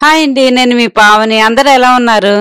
Hi అండి. నేను మీ పావని. అందరూ ఎలా ఉన్నారు?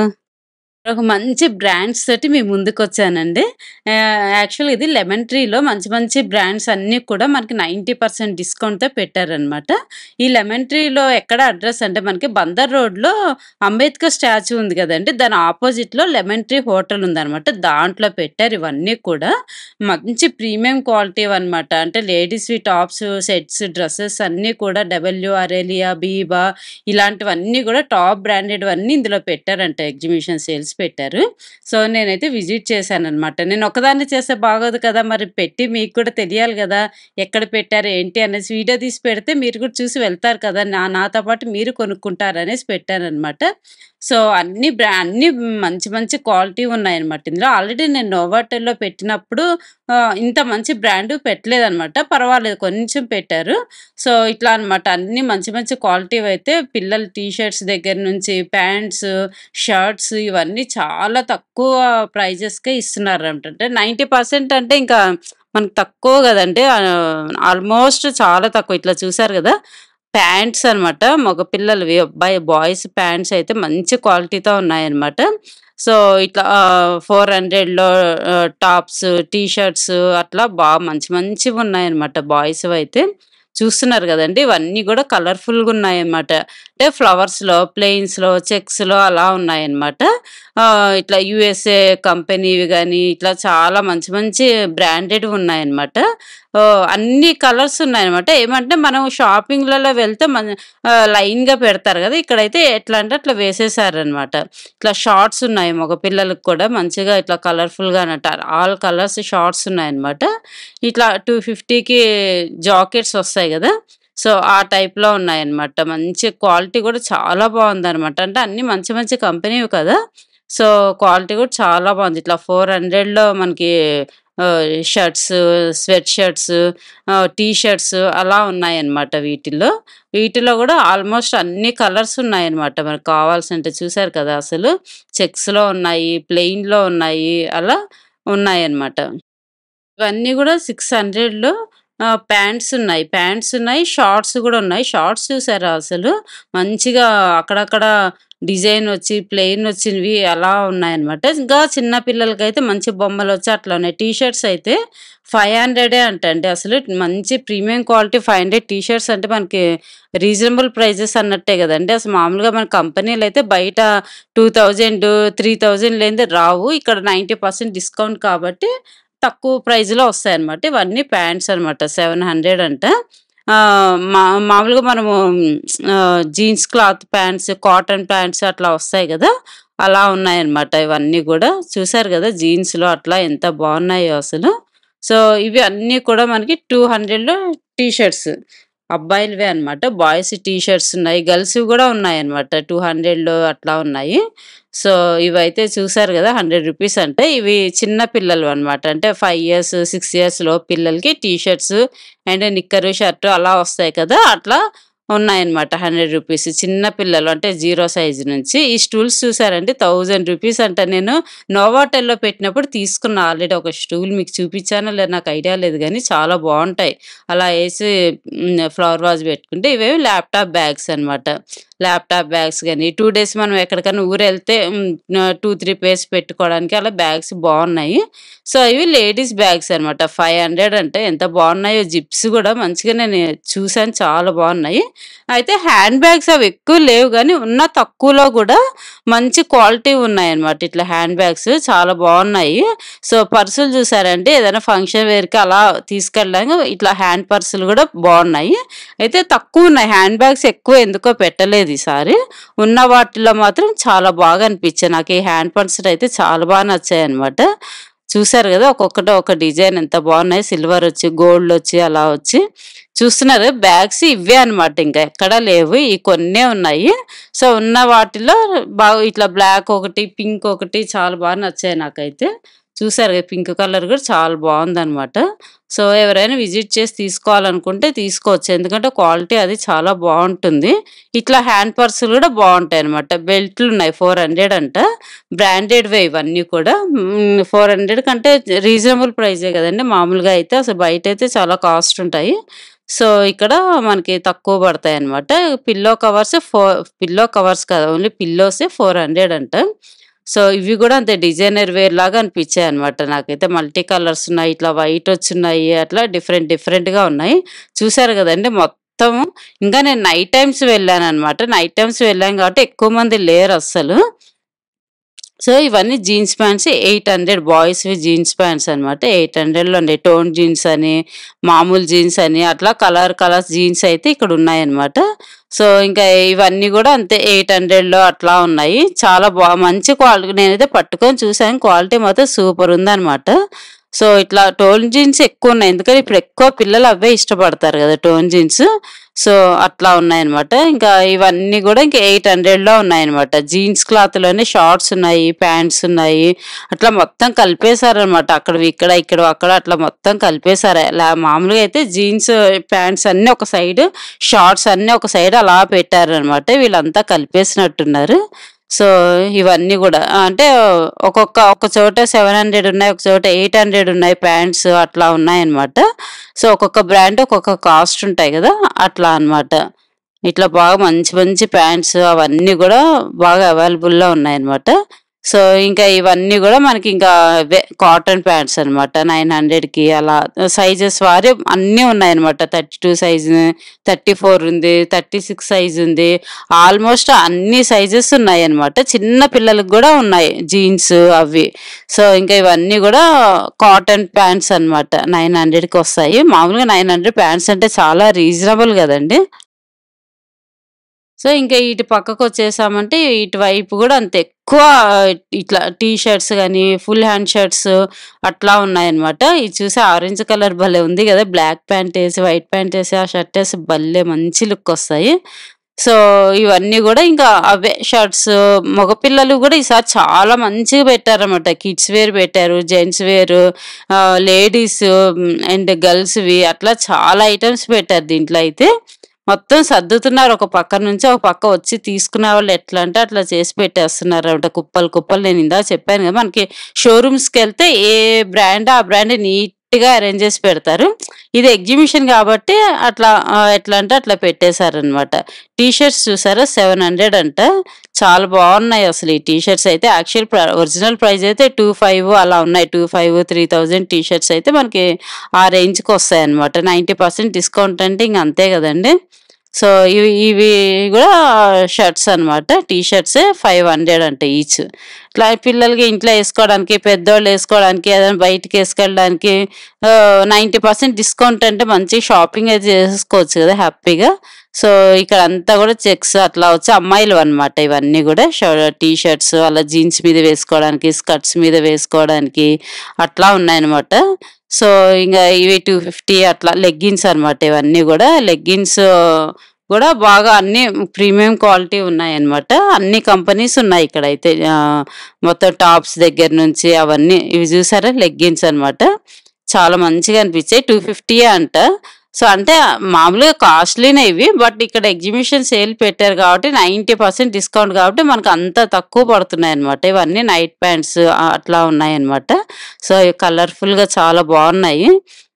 ఒక మంచి బ్రాండ్స్ తోటి మీ ముందుకొచ్చానండి. ఆహ్, యాక్చువల్‌గా ఇది లెమన్ ట్రీలో మంచి మంచి బ్రాండ్స్ అన్నీ కూడా మనకి 90% డిస్కౌంట్‌తో పెట్టారనమాట. ఈ లెమన్ ట్రీలో ఎక్కడ అడ్రెస్ అంటే మనకి బందర్ రోడ్‌లో అంబేద్కర్ స్టాచ్యూ ఉంది గదండీ! దాని అపోజిట్‌లో లెమన్ ట్రీ హోటల్ ఉందనమాట. దాంట్లో పెట్టారు ఇవన్నీ కూడా. మంచి ప్రీమియం క్వాలిటీవనమాట. అంటే లేడీస్‌వి టాప్స్, సెట్స్, డ్రెసెస్ అన్నీ కూడా డబ్ల్యూ, అరేలియా, బీబా ఇలాంటివన్నీ గూడా టాప్ బ్రాండెడ్‌వన్నీ ఇందులో పెట్టారంట. ఎగ్జిబిషన్ సేల్స్ పెట్టారు. సో, నేనైతే విజిట్ చేశాననమాట. నేను ఒక్కదాన్నే చేస్తే బాగోదు కదా! మరి పెట్టి మీకు కూడా తెలియాలి గదా! ఎక్కడ పెట్టారు, ఏంటి అనేసి వీడియో తీసి పెడితే మీరు కూడా చూసి వెళ్తారు కదా! నా నాతో పాటు మీరు కొనుక్కుంటారనేసి పెట్టాననమాట. సో, అన్ని బ్రా అన్నీ మంచి మంచి క్వాలిటీ ఉన్నాయన్నమాట ఇందులో. ఆల్రెడీ నేను నోవాటెల్‌లో పెట్టినప్పుడు ఆహ్, ఇంత మంచి బ్రాండ్ పెట్టలేదనమాట. పర్వాలేదు కొంచెం పెట్టారు. సో, ఇట్లా అనమాట. అన్నీ మంచి మంచి క్వాలిటీవయితే పిల్లల టీ షర్ట్స్ దగ్గర నుంచి ప్యాంట్స్, షర్ట్స్ ఇవన్నీ చాలా తక్కువ ప్రైజెస్‌కే ఇస్తున్నారంట. అంటే 90% అంటే ఇంకా మనకు తక్కువ గదండీ! ఆహ్, ఆల్మోస్ట్ చాలా తక్కువ. ఇట్లా చూసారు గదా! ప్యాంట్స్ అనమాట. మగ పిల్లలవి అబ్బాయి బాయ్స్ ప్యాంట్స్ అయితే మంచి క్వాలిటీతో ఉన్నాయన్నమాట. సో, ఇట్లా ఆహ్, 400లో ఆహ్, టాప్స్, టీ షర్ట్స్ అట్లా బా మంచి మంచివున్నాయన్నమాట బాయ్స్‌వయితే. చూస్తున్నారు గదండీ! ఇవన్నీ గూడా కలర్‌ఫుల్‌గా ఉన్నాయన్నమాట. అంటే ఫ్లవర్స్‌లో, ప్లెయిన్స్‌లో, చెక్స్‌లో అలా ఉన్నాయన్నమాట. ఆహ్, ఇట్లా యూఎస్ఏ కంపెనీవి గాని, ఇట్లా చాలా మంచి మంచి బ్రాండెడ్‌వి ఉన్నాయన్నమాట. ఆహ్, అన్ని కలర్స్ ఉన్నాయన్నమాట. ఏమంటే మనం షాపింగ్‌లలో వెళ్తే మన ఆహ్, లైన్‌గా పెడతారు గదా! ఇక్కడైతే ఎట్లా అంటే అట్లా వేసేసారన్నమాట. ఇట్లా షార్ట్స్ ఉన్నాయి మగ పిల్లలకి కూడా మంచిగా ఇట్లా కలర్‌ఫుల్‌గా అన్నట్టు ఆల్ కలర్స్ షార్ట్స్ ఉన్నాయన్నమాట. ఇట్లా 250కి జాకెట్స్ వస్తాయి గదా! సో, ఆ టైప్‌లో ఉన్నాయన్నమాట. మంచి క్వాలిటీ గూడా చాలా బావుందనమాట. అంటే అన్నీ మంచి మంచి కంపెనీవి కదా! సో, క్వాలిటీ గూడా చాలా బావుంది. ఇట్లా 400లో మనకి ah, shirts, sweat shirts, ah, T shirts అలా ఉన్నాయన్నమాట వీటిల్లో. వీటిలో గూడా ఆల్మోస్ట్ అన్ని కలర్స్ ఉన్నాయన్నమాట. మనకు కావాల్సినంటే చూసారు కదా! అసలు. చెక్స్‌లో ఉన్నాయి, ప్లెయిన్‌లో ఉన్నాయి. అలా ఉన్నాయన్నమాట. ఇవన్నీ గూడా 600లో ఆహ్, ప్యాంట్స్ ఉన్నాయి. ప్యాంట్స్ ఉన్నాయి. షార్ట్స్ గూడా ఉన్నాయి. షార్ట్స్ చూసారా అసలు? మంచిగా అక్కడక్కడ డిజైన్ వచ్చి, ప్లెయిన్ వచ్చినవి అలా ఉన్నాయన్నమాట. ఇంకా చిన్న పిల్లలకైతే మంచి బొమ్మలొచ్చి అట్లా ఉన్నాయి. టీ షర్ట్స్ అయితే 500 అంటండి. అసలు మంచి ప్రీమియం క్వాలిటీ 500 టీ షర్ట్స్ అంటే మనకి రీజనబుల్ ప్రైజెస్ అన్నట్టే గదండీ! అసలు మామూలుగా మన కంపెనీలయితే బయట 2000, 3000 లేనిదే రావు. ఇక్కడ 90% డిస్కౌంట్ కాబట్టి తక్కువ ప్రైజ్‌లో వస్తాయన్నమాట. ఇవన్నీ ప్యాంట్స్ అనమాట. 700 అంట. ఆహ్, మా మామూలుగా మనము ah, jeans cloth pants, cotton pants అట్లా వస్తాయి గదా! అలా ఉన్నాయన్నమాట ఇవన్నీ గూడా. చూసారు గదా! జీన్స్‌లో అట్లా ఎంత బావున్నాయో అసలు. సో, ఇవి అన్నీ కూడా మనకి 200లో టీ షర్ట్స్. అబ్బాయిలవే అనమాట. బాయ్స్ టీ షర్ట్స్ ఉన్నాయి. గర్ల్స్‌వి గూడా ఉన్నాయన్నమాట. 200లో అట్లా ఉన్నాయి. సో, ఇవైతే చూసారు గదా! 100 రూపీస్ అంటే ఇవి చిన్న పిల్లలవన్నమాట. అంటే 5 ఇయర్స్, 6 ఇయర్స్ లోపు పిల్లలకి టీ షర్ట్స్ అండ్ నిక్కరు, షర్టు అలా వస్తాయి కదా! అట్లా ఉన్నాయన్నమాట. 100 రూపీస్. చిన్న పిల్లలు అంటే 0 సైజ్ నుంచి. ఈ స్టూల్స్ చూసారండి 1000 రూపీస్ అంట. నేను నోవాటెల్‌లో పెట్టినప్పుడు తీసుకున్నా ఆల్రెడీ ఒక స్టూల్ మీకు చూపిచ్చానో లేదో నాకు ఐడియా లేదు గానీ చాలా బావుంటాయి. అలా ఏసి హ్మ్, ఫ్లవర్ వాజ్ పెట్టుకుంటే ఇవేమో ల్యాప్‌టాప్ బ్యాగ్స్ అనమాట. ల్యాప్‌టాప్ బ్యాగ్స్ గాని, 2 డేస్ మనం ఎక్కడికన్నా ఊరెళ్తే హ్మ్, ఆహ్, 2, 3 పేర్స్ పెట్టుకోవడానికి అలా బ్యాగ్స్ బావున్నాయి. సో, ఇవి లేడీస్ బ్యాగ్స్ అనమాట. 500 అంటే ఎంత బావున్నాయో జిప్స్ గూడా మంచిగా నేను చూసాను చాలా బావున్నాయి. అయితే హ్యాండ్ బ్యాగ్స్ అవి ఎక్కువ లేవు గానీ ఉన్న తక్కువలో గూడా మంచి క్వాలిటీ ఉన్నాయన్నమాట. ఇట్లా హ్యాండ్ బ్యాగ్స్ చాలా బావున్నాయి. సో, పర్సులు చూసారంటే ఏదైనా ఫంక్షన్ వేర్‌కి అలా తీసుకెళ్ళడానికి ఇట్లా హ్యాండ్ పర్సులు గూడా బావున్నాయి. అయితే తక్కువున్నాయి. హ్యాండ్ బ్యాగ్స్ ఎక్కువ ఎందుకో పెట్టలేదు ఈసారి. ఉన్న వాటిలో మాత్రం చాలా బాగా అనిపిచ్చాయి. నాకు ఈ హ్యాండ్ పర్సులు అయితే చాలా బా నచ్చాయన్నమాట. చూసారు గదా! ఒక్కొక్కటి ఒక డిజైన్ ఎంత బావున్నాయి. సిల్వర్ వచ్చి, గోల్డ్ వచ్చి అలా వచ్చి. చూస్తున్నారు బ్యాగ్స్ ఇవే అనమాట. ఇంకా ఎక్కడా లేవు. ఈ కొన్నే ఉన్నాయి. సో, ఉన్న వాటిలో బాగా ఇట్లా బ్లాక్ ఒకటి, పింక్ ఒకటి చాలా బా నచ్చాయి నాకైతే. చూసారు గదా! పింక్ కలర్ గూడా చాలా బావుందనమాట. సో, ఎవరైనా విజిట్ చేసి తీసుకోవాలనుకుంటే తీసుకోవచ్చు. ఎందుకంటే క్వాలిటీ అది చాలా బావుంటుంది. ఇట్లా హ్యాండ్ పర్సులు గూడా బావుంటాయన్నమాట. బెల్ట్‌లున్నాయి 400 అంట. బ్రాండెడ్‌వే ఇవన్నీ కూడా. హ్మ్, 400 కంటే రీజనబుల్ ప్రైజే గదండీ! మామూలుగా అయితే అసలు బయటైతే చాలా కాస్ట్ ఉంటాయి. సో, ఇక్కడ మనకి తక్కువ పడతాయన్నమాట. పిల్లో కవర్స్ ఫో పిల్లో కవర్స్ కాదు. ఓన్లీ పిల్లోసే 400 అంట. సో, ఇవి గూడా అంతే డిజైనర్ వేర్ లాగా అనిపించాయన్నమాట నాకైతే. మల్టీ కలర్స్ ఉన్నాయి. ఇట్లా వైట్ వచ్చున్నాయి. అట్లా డిఫరెంట్ డిఫరెంట్‌గా ఉన్నాయి. చూసారు గదండీ మొత్తం ఇంకా నేను నైట్ టైమ్స్ వెళ్ళానన్నమాట. నైట్ టైమ్స్ వెళ్ళాను కాబట్టి ఎక్కువ మంది లేరస్సలు. సో, ఇవన్నీ జీన్స్ ప్యాంట్స్ 800 బాయ్స్‌వి జీన్స్ ప్యాంట్స్ అన్నమాట. 800లో ఉన్నాయి. టోన్ జీన్స్ అని, మామూలు జీన్స్ అని అట్లా కలర్ కలర్స్ జీన్స్ అయితే ఇక్కడ ఉన్నాయన్నమాట. సో, ఇంకా ఇవన్నీ గూడా అంతే 800లో అట్లా ఉన్నాయి. చాలా బా మంచి క్వాలిటీ నేనైతే పట్టుకొని చూసాను. క్వాలిటీ మాత్రం సూపర్ ఉందన్నమాట. సో, ఇట్లా టోన్ జీన్స్ ఎక్కువున్నాయి. ఎందుకంటే ఇప్పుడు ఎక్కువ పిల్లలు అవే ఇష్టపడతారు గదా! Tone jeans. సో, అట్లా ఉన్నాయన్నమాట. ఇంకా ఇవన్నీ గూడా ఇంకా 800లో ఉన్నాయన్నమాట. జీన్స్ క్లాత్‌లోనే షార్ట్స్ ఉన్నాయి. ప్యాంట్స్ ఉన్నాయి. అట్లా మొత్తం కలిపేసారన్నమాట. అక్కడవి ఇక్కడ, ఇక్కడవి అక్కడ అట్లా మొత్తం కలిపేసారు. లా మామూలుగా అయితే జీన్స్ ప్యాంట్స్ అన్నీ ఒక సైడ్, షార్ట్స్ అన్నీ ఒక సైడ్ అలా పెట్టారన్నమాట. వీళ్ళంతా కలిపేసినట్టున్నారు. సో, ఇవన్నీ గూడా అంటే ఒక్కొక్క ఒక చోట 700 ఉన్నాయి. ఒక చోట 800 ఉన్నాయి ప్యాంట్స్ అట్లా ఉన్నాయన్నమాట. సో, ఒక్కొక్క బ్రాండ్ ఒక్కొక్క కాస్ట్ ఉంటాయి గదా! అట్లా అన్నమాట. ఇట్లా బాగా మంచి మంచి ప్యాంట్స్ అవన్నీ గూడా బాగా అవైలబుల్‌లో ఉన్నాయన్నమాట. సో, ఇంకా ఇవన్నీ గూడా మనకి ఇంకా అవే కాటన్ ప్యాంట్స్ అన్నమాట. 900కి అలా సైజెస్ వారి అన్నీ ఉన్నాయన్నమాట. 32 సైజ్, 34 ఉంది. 36 సైజ్ ఉంది. ఆల్మోస్ట్ అన్ని సైజెస్ ఉన్నాయన్నమాట. చిన్న పిల్లలకి గూడా ఉన్నాయి జీన్స్ అవి. సో, ఇంకా ఇవన్నీ గూడా కాటన్ ప్యాంట్స్ అన్నమాట. 900కి వస్తాయి. మామూలుగా 900 ప్యాంట్స్ అంటే చాలా రీజనబుల్ గదండీ! సో, ఇంకా ఇటు పక్కకొచ్చేసామంటే ఇటువైపు గూడా అంతే ఎక్కువ ఇట్లా టీ షర్ట్స్ గాని, ఫుల్ హ్యాండ్ షర్ట్స్ అట్లా ఉన్నాయన్నమాట. ఇది చూసి ఆరెంజ్ కలర్ భలే ఉంది గదా! బ్లాక్ ప్యాంట్ ఏసి, వైట్ ప్యాంట్ ఏసి, ఆ షర్ట్ ఏసి భలే మంచి లుక్ వస్తాయి. సో, ఇవన్నీ గూడా ఇంకా అవే షర్ట్స్ మగపిల్లలు గూడా ఈసారి చాలా మంచిగా పెట్టారన్నమాట. కిడ్స్ వేర్ పెట్టారు. Gents wear ah, ladies and గర్ల్స్‌వి అట్లా చాలా ఐటెమ్స్ పెట్టారు దీంట్లో అయితే. మొత్తం సర్దుతున్నారు. ఒక పక్క నుంచి ఒక పక్క వచ్చి తీసుకునే వాళ్ళు ఎట్లా అంటే అట్లా చేసి పెట్టేస్తున్నారన్నమాట. కుప్పలు కుప్పలు నేను ఇందాక చెప్పాను గదా! మనకి షోరూమ్స్‌కెళ్తే ఏ బ్రాండ్ ఆ బ్రాండ్ నీట్‌గా అరేంజ్ చేసి పెడతారు. ఇది ఎగ్జిబిషన్ గాబట్టి అట్లా ఆహ్, ఎట్లా అంటే అట్లా పెట్టేసారన్నమాట. టీ షర్ట్స్ చూసారా 700 అంట. చాలా బావున్నాయి అసలు ఈ టీ షర్ట్స్ అయితే. యాక్చువల్ ప్ర ఒరిజినల్ ప్రైస్ అయితే 25 అలా ఉన్నాయి. 25, 3000 టీ షర్ట్స్ అయితే మనకి ఆ రేంజ్‌కి వస్తాయన్నమాట. 90% డిస్కౌంట్ అంటే ఇంక అంతే గదండీ! సో, ఇవి ఇవి గూడా షర్ట్స్ అన్నమాట. టీ షర్ట్సే 500 అంట ఈచ్. ఇట్లా పిల్లలకి ఇంట్లో ఏసుకోవడానికి, పెద్దోళ్ళు ఏసుకోవడానికి, ఏదైనా బయటికేసుకెళ్ళడానికి ఆహ్, 90% డిస్కౌంట్ అంటే మంచి షాపింగ్ అయితే చేసేసుకోవచ్చు గదా! హ్యాపీగా. సో, ఇక్కడంతా గూడా చెక్స్ అట్లా వచ్చి అమ్మాయిలవన్నమాట ఇవన్నీ గూడా. ష టీ షర్ట్స్ అలా జీన్స్ మీద వేసుకోవడానికి, స్కర్ట్స్ మీద వేసుకోవడానికి అట్లా ఉన్నాయన్నమాట. సో, ఇంగ ఇవి 250 అట్లా లెగ్గిన్స్ అన్నమాట ఇవన్నీ గూడా. లెగ్గిన్స్ గూడా బాగా అన్నీ ప్రీమియం క్వాలిటీ ఉన్నాయన్నమాట. అన్ని కంపెనీస్ ఉన్నాయి ఇక్కడైతే. ఆహ్, మొత్తం టాప్స్ దగ్గర నుంచి అవన్నీ. ఇవి చూసారా లెగ్గిన్స్ అన్నమాట. చాలా మంచిగా అనిపించాయి. 250 అంట. సో, అంటే మామూలుగా కాస్ట్‌లీనే ఇవి. బట్ ఇక్కడ ఎగ్జిబిషన్ సేల్ పెట్టారు కాబట్టి 90% డిస్కౌంట్ కాబట్టి మనకు అంత తక్కువ పడుతున్నాయన్నమాట. ఇవన్నీ నైట్ ప్యాంట్స్ ఆహ్, అట్లా ఉన్నాయన్నమాట. సో, కలర్‌ఫుల్‌గా చాలా బావున్నాయి.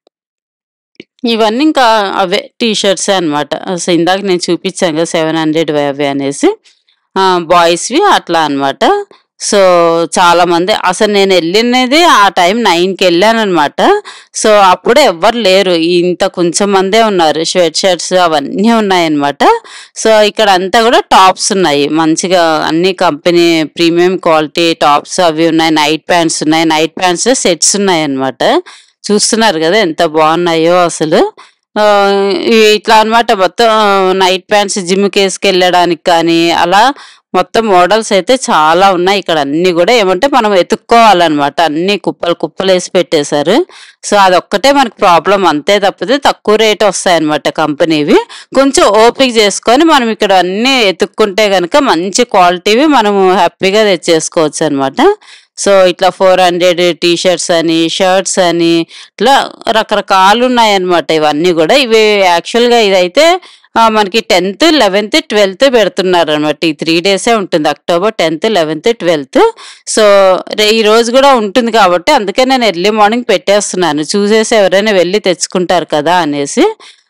ఇవన్నీ ఇంకా అవే టీ షర్ట్సే అన్నమాట. సో, ఇందాక నేను చూపించాను గదా! 700 అవి అనేసి. ఆహ్, బాయ్స్‌వి అట్లా అన్నమాట. సో, చాలామంది అసలు నేనెళ్ళినది ఆ టైం 9కెళ్ళానన్నమాట. సో, అప్పుడే ఎవ్వరు లేరు. ఇంత కొంచెం మందే ఉన్నారు. స్వెట్ షర్ట్స్ అవన్నీ ఉన్నాయన్నమాట. సో, ఇక్కడంతా గూడా టాప్స్ ఉన్నాయి. మంచిగా అన్ని కంపెనీ ప్రీమియం క్వాలిటీ టాప్స్ అవి ఉన్నాయి. నైట్ ప్యాంట్స్ ఉన్నాయి. నైట్ ప్యాంట్స్ సెట్స్ ఉన్నాయన్నమాట. చూస్తున్నారు గదా! ఎంత బావున్నాయో అసలు. ఆహ్, ఇట్లా అన్నమాట మొత్తం నైట్ ప్యాంట్స్ జిమ్‌కేసుకెళ్ళడానికి కానీ అలా మొత్తం మోడల్స్ అయితే చాలా ఉన్నాయి ఇక్కడ అన్నీ గూడా. ఏమంటే మనం ఎతుక్కోవాలన్నమాట. అన్నీ కుప్పలు కుప్పలేసి పెట్టేశారు. సో, అదొక్కటే మనకు ప్రాబ్లమ్ అంతే తప్పితే తక్కువ రేట్ వస్తాయన్నమాట కంపెనీవి. కొంచెం ఓపిక చేసుకొని మనం ఇక్కడ అన్నీ ఎతుక్కుంటే గనక మంచి క్వాలిటీవి మనము హ్యాపీగా తెచ్చేసుకోవచ్చన్నమాట. సో, ఇట్లా 400 టీ షర్ట్స్ అని, షర్ట్స్ అని ఇట్లా రకరకాలున్నాయన్నమాట ఇవన్నీ గూడా. ఇవి యాక్చువల్‌గా ఇదైతే ఆహ్, మనకి 10థ్, 11థ్, 12థ్ పెడుతున్నారన్నమాట. ఈ 3 డేసే ఉంటుంది. అక్టోబర్ 10థ్, 11థ్, 12థ్. సో, రే ఈరోజు గూడా ఉంటుంది కాబట్టి అందుకే నేను ఎర్లీ మార్నింగ్ పెట్టేస్తున్నాను. చూసేసి ఎవరైనా వెళ్లి తెచ్చుకుంటారు కదా! అనేసి.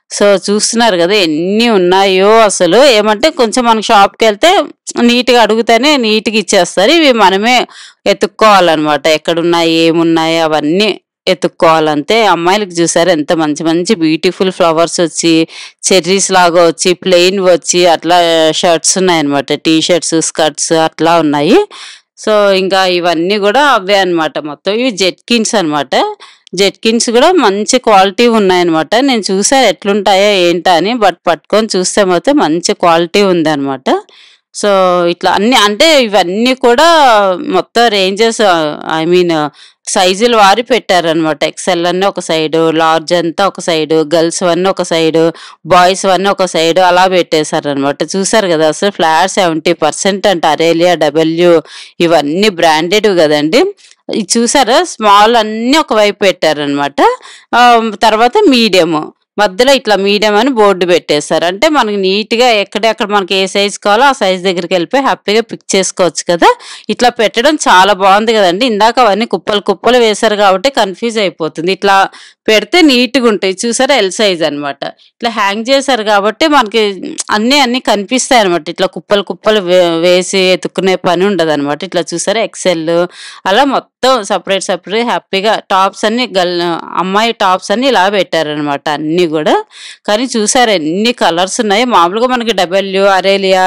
సో చూస్తున్నారు కదా ఎన్ని ఉన్నాయో అసలు ఏమంటే కొంచెం మనకి షాప్కి వెళ్తే నీట్గా అడిగితేనే నీట్గా ఇచ్చేస్తారు ఇవి మనమే ఎత్తుక్కోవాలన్నమాట ఎక్కడున్నాయి ఏమున్నాయి అవన్నీ ఎత్తుక్కోవాలంతే అమ్మాయిలకి చూసారు ఎంత మంచి మంచి బ్యూటిఫుల్ ఫ్లవర్స్ వచ్చి చెర్రీస్ లాగా వచ్చి ప్లెయిన్ వచ్చి అట్లా షర్ట్స్ ఉన్నాయన్నమాట టీ షర్ట్స్ స్కర్ట్స్ అట్లా ఉన్నాయి సో ఇంకా ఇవన్నీ కూడా అవే అన్నమాట మొత్తం ఇవి జెట్కిన్స్ అన్నమాట జెట్కిన్స్ కూడా మంచి క్వాలిటీ ఉన్నాయన్నమాట నేను చూసాను ఎట్లుంటాయో ఏంటా అని బట్ పట్టుకొని చూస్తే మాత్రం మంచి క్వాలిటీ ఉందన్నమాట సో ఇట్లా అన్ని అంటే ఇవన్నీ కూడా మొత్తం రేంజెస్ ఐ మీన్ సైజులు వారి పెట్టారనమాట ఎక్సెల్ అన్నీ ఒక సైడు లార్జ్ అంతా ఒక సైడు గర్ల్స్ అన్నీ ఒక సైడు బాయ్స్ అన్నీ ఒక సైడు అలా పెట్టేశారనమాట చూసారు కదా అసలు ఫ్లాట్ సెవెంటీ పర్సెంట్ అంటే అరేలియా డబ్ల్యూ ఇవన్నీ బ్రాండెడ్ కదండి ఇది చూసారా స్మాల్ అన్ని ఒకవైపు పెట్టారనమాట తర్వాత మీడియము మధ్యలో ఇట్లా మీడియం అని బోర్డు పెట్టేశారు అంటే మనకి నీట్గా ఎక్కడెక్కడ మనకి ఏ సైజ్ కావాలో ఆ సైజ్ దగ్గరికి వెళ్ళిపోయి హ్యాపీగా పిక్ చేసుకోవచ్చు కదా ఇట్లా పెట్టడం చాలా బాగుంది కదండి ఇందాక అవన్నీ కుప్పలు కుప్పలు వేశారు కాబట్టి కన్ఫ్యూజ్ అయిపోతుంది ఇట్లా పెడితే నీట్గా ఉంటాయి చూసారా ఎల్ సైజ్ అన్నమాట ఇట్లా హ్యాంగ్ చేశారు కాబట్టి మనకి అన్నీ అన్నీ కనిపిస్తాయి అనమాట ఇట్లా కుప్పలు కుప్పలు వే- వేసి ఎత్తుకునే పని ఉండదు అనమాట ఇట్లా చూసారా ఎక్సెల్ అలా మొత్తం సపరేట్ సపరేట్ హ్యాపీగా టాప్స్ అన్ని గల్ అమ్మాయి టాప్స్ అన్ని ఇలా పెట్టారనమాట అన్ని కూడా కానీ చూసారా ఎన్ని కలర్స్ ఉన్నాయి మామూలుగా మనకి డబ్ల్యూ అరేలియా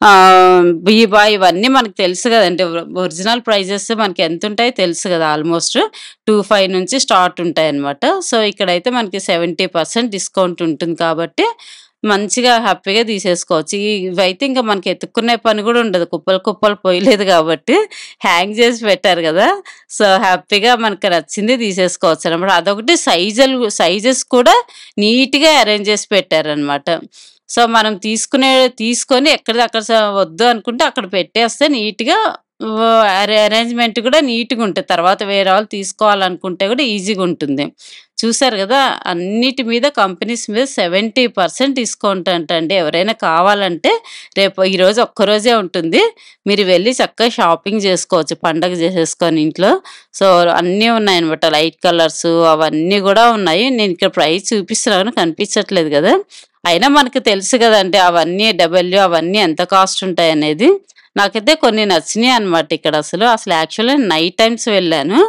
బీబా ఇవన్నీ మనకి తెలుసు కదండి ఒరిజినల్ ప్రైజెస్ మనకి ఎంత ఉంటాయో తెలుసు కదా ఆల్మోస్ట్ టూ ఫైవ్ నుంచి స్టార్ట్ ఉంటాయి అనమాట సో ఇక్కడైతే మనకి సెవెంటీ పర్సెంట్ డిస్కౌంట్ ఉంటుంది కాబట్టి మంచిగా హ్యాపీగా తీసేసుకోవచ్చు ఈ- ఇవైతే ఇంకా మనకి ఎత్తుక్కునే పని కూడా ఉండదు కుప్పలు కుప్పలు పోయలేదు కాబట్టి హ్యాంగ్ చేసి పెట్టారు కదా సో హ్యాపీగా మనకి నచ్చింది తీసేసుకోవచ్చు అనమాట అదొకటి సైజులు సైజెస్ కూడా నీట్గా అరేంజ్ చేసి పెట్టారనమాట సో మనం తీసుకునే తీసుకొని ఎక్కడ అక్కడ స- వద్దు అనుకుంటే అక్కడ పెట్టేస్తే నీట్గా అరేంజ్మెంట్ కూడా నీట్గా ఉంటుంది తర్వాత వేరే వాళ్ళు తీసుకోవాలనుకుంటే కూడా ఈజీగా ఉంటుంది చూసారు కదా అన్నిటి మీద కంపెనీస్ మీద సెవెంటీ పర్సెంట్ డిస్కౌంట్ అంటండి ఎవరైనా కావాలంటే రేపు ఈరోజు ఒక్కరోజే ఉంటుంది మీరు వెళ్ళి చక్కగా షాపింగ్ చేసుకోవచ్చు పండగ చేసేసుకొని ఇంట్లో సో అన్నీ ఉన్నాయన్నమాట లైట్ కలర్స్ అవన్నీ కూడా ఉన్నాయి నేను ఇక్కడ ప్రైస్ చూపిస్తున్నాను కనిపించట్లేదు కదా అయినా మనకు తెలుసు కదండి అవన్నీ డబ్ల్యూ అవన్నీ ఎంత కాస్ట్ ఉంటాయి అనేది నాకైతే కొన్ని నచ్చినాయి అనమాట ఇక్కడ అసలు అసలు యాక్చువల్లీ నైట్ టైమ్స్ వెళ్ళాను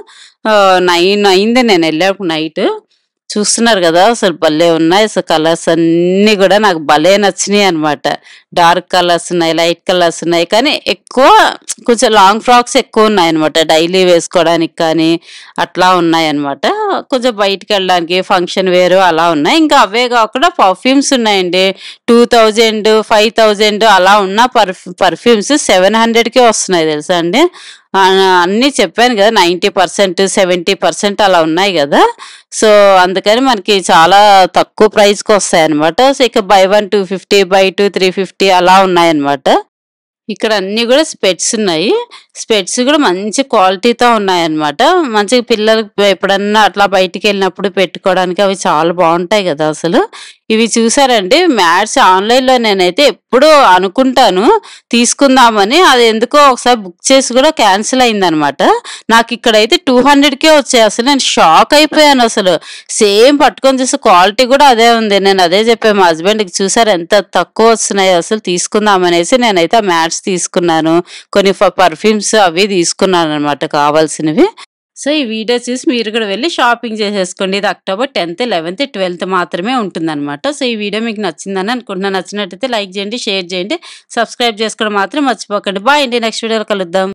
నైన్ అయింది నేను వెళ్ళాను నైట్ చూస్తున్నారు కదా అసలు భలే ఉన్నాయి అసలు కలర్స్ అన్ని కూడా నాకు భలే నచ్చినాయి అనమాట డార్క్ కలర్స్ ఉన్నాయి లైట్ కలర్స్ ఉన్నాయి కానీ ఎక్కువ కొంచెం లాంగ్ ఫ్రాక్స్ ఎక్కువ ఉన్నాయి అనమాట డైలీ వేసుకోవడానికి కానీ అట్లా ఉన్నాయి అనమాట కొంచెం బయటికి వెళ్ళడానికి ఫంక్షన్ వేరు అలా ఉన్నాయి ఇంకా అవే కాకుండా పర్ఫ్యూమ్స్ ఉన్నాయండి టూ థౌజండ్ ఫైవ్ థౌజండ్ అలా ఉన్న పర్ఫ్ పర్ఫ్యూమ్స్ సెవెన్ హండ్రెడ్కే వస్తున్నాయి తెలుసా అండి ఆ, అన్నీ చెప్పాను కదా నైంటీ పర్సెంట్ సెవెంటీ పర్సెంట్ అలా ఉన్నాయి కదా సో అందుకని మనకి చాలా తక్కువ ప్రైస్కి వస్తాయి అనమాట సో ఇక buy one two fifty buy two three fifty అలా ఉన్నాయన్నమాట ఇక్కడ అన్ని కూడా స్పెట్స్ ఉన్నాయి స్పెట్స్ కూడా మంచి క్వాలిటీతో ఉన్నాయన్నమాట మంచిగా పిల్లలకి ఎప్పుడన్నా అట్లా బయటికి వెళ్ళినప్పుడు పెట్టుకోవడానికి అవి చాలా బాగుంటాయి కదా అసలు ఇవి చూసారండి మ్యాట్స్ ఆన్లైన్లో నేనైతే ఎప్పుడూ అనుకుంటాను తీసుకుందామని అది ఎందుకో ఒకసారి బుక్ చేసి కూడా క్యాన్సిల్ అయిందనమాట నాకు ఇక్కడైతే టూ హండ్రెడ్కే వచ్చాయి అసలు నేను షాక్ అయిపోయాను అసలు సేమ్ పట్టుకొని చూస్తే క్వాలిటీ కూడా అదే ఉంది నేను అదే చెప్పాను మా హస్బెండ్కి చూసారు ఎంత తక్కువ వస్తున్నాయో అసలు తీసుకుందామనేసి నేనైతే ఆ మ్యాట్స్ తీసుకున్నాను కొన్ని పర్ఫ్యూమ్స్ అవి తీసుకున్నాను అనమాట కావాల్సినవి సో ఈ వీడియో చూసి మీరు కూడా వెళ్ళి షాపింగ్ చేసేసుకోండి ఇది అక్టోబర్ టెన్త్ లెవెన్త్ ట్వెల్త్ మాత్రమే ఉంటుందన్నమాట సో ఈ వీడియో మీకు నచ్చిందని అనుకుంటున్నాను నచ్చినట్టయితే లైక్ చేయండి షేర్ చేయండి సబ్స్క్రైబ్ చేసుకోవడం మాత్రం మర్చిపోకండి బాయ్ అండి నెక్స్ట్ వీడియోలో కలుద్దాం